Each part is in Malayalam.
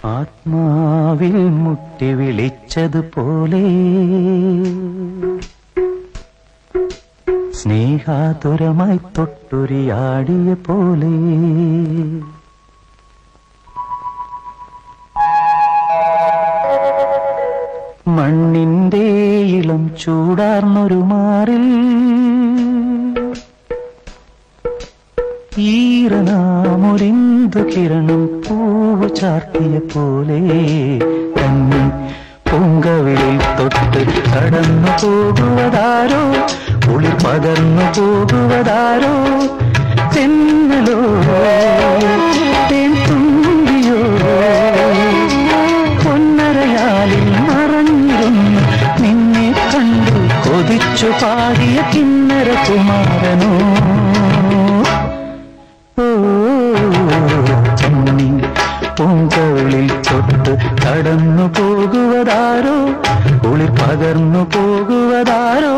ആത്മാവിൽ മുട്ടി വിളിച്ചതുപോലെ സ്നേഹാതുരമായി തൊട്ടുരിയാടിയ പോലെ മണ്ണിന്റെ ഇളം ചൂടാർന്നൊരു മാറിൽ ഈറനാമൊരിന്തു കിരണം പൂവ് ചാർത്തിയ പോലെ കണ്ണി പൂങ്കവിളിൽ തൊട്ട് കടന്നു പോകുവതാരോ കുളിർ പകർന്നു പോകുവതാരോ തെന്നലോ തേൻ തുമ്പിയോ പൊന്നരയാലിൽ മറഞ്ഞിരുന്നു നിന്നെ കണ്ടു കൊതിച്ചു പാടിയ കിന്നര കുമാരനോ ഓ ചെന്നി പൂങ്കവിളിൽ തൊട്ട് കടന്നു പോകുവതാരോ കുളിർ പകർന്നു പോകുവതാരോ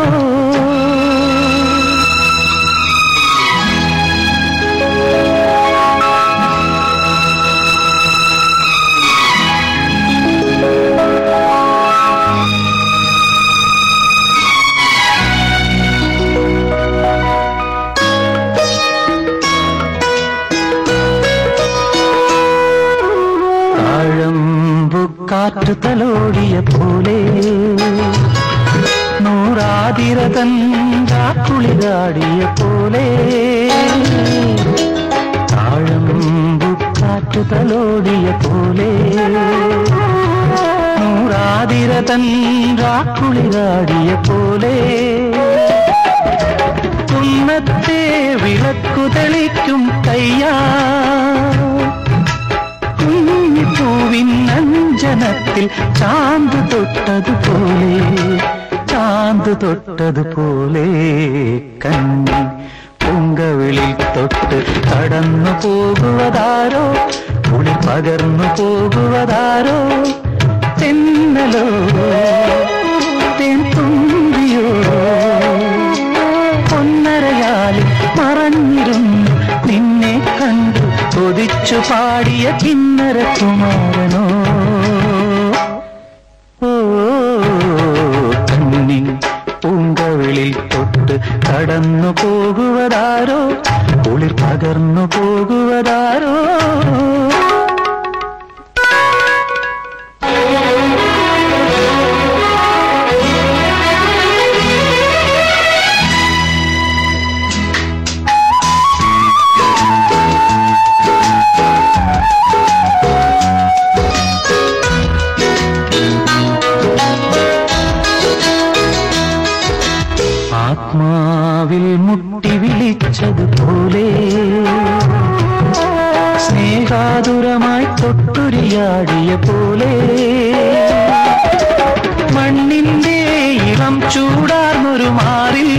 താഴമ്പു കാറ്റു തലോടിയ പോലെ നൂറാതിരതൻ കുളിരാടിയ പോലെ താഴമ്പു കാറ്റു തലോടിയ പോലെ നൂറാതിരതൻ കുളിരാടിയ പോലെ കുന്നത്തെ വിളക്കു തെളിക്കും കയ്യാ കുഞ്ഞിപ്പൂവിൻ അഞ്ജനത്തിൽ ചാന്ത് തൊട്ടതുപോലെ ചാന്ത് തൊട്ടതുപോലെ കണ്ണി പൂങ്കവിളിൽ തൊട്ട് കടന്നു പോകുവതാരോ കുളി പകർന്നു പോകുവതാരോ തെന്നലോ തേൻ തുമ്പിയോ പൊന്നരയാലിൽ മറഞ്ഞിരുന്നു നിന്നെ കണ്ടു കൊതിച്ചു പാടിയ കിന്നര കുമാരനോ ഓ കണ്ണി പൂങ്കവിളിൽ തൊട്ട് കടന്നു പോകുവതാരോ കുളിർ പകർന്നു പോകുവതാരോ ആത്മാവിൽ മുട്ടി വിളിച്ചതുപോലെ സ്നേഹാതുരമായി തൊട്ടുരിയാടിയ പോലെ മണ്ണിന്റെ ഇളം ചൂടാർന്നൊരു മാറിൽ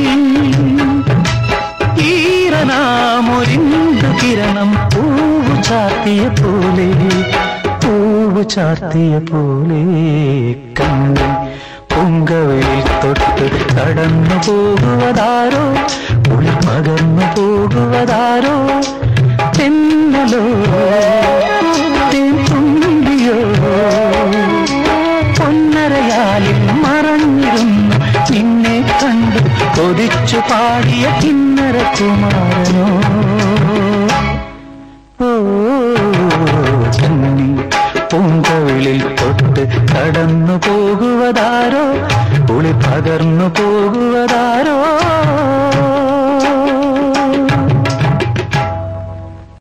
ഈറനാമൊരിന്തു കിരണം പൂവ് ചാർത്തിയ പോലെ പൂവ് ചാർത്തിയ പോലെ കണ്ണി പൊങ്കവയിൽ തൊട്ട് കടന്നു പോകുവതാരോ ഉൾ പകർന്നു പോകുവതാരോ തെന്നലോ തേൻ തുമ്പിയോ പൊന്നരയാലിൽ മറഞ്ഞിരുന്നു നിന്നെ കണ്ടു കൊതിച്ചു പാടിയ കിന്നര കുമാരനോ ഓ ചന്നി പൂങ്കവിളിൽ തൊട്ട് കടന്നു പോകുവതാരോ കുളി പകർന്നു പോകുവതാരോ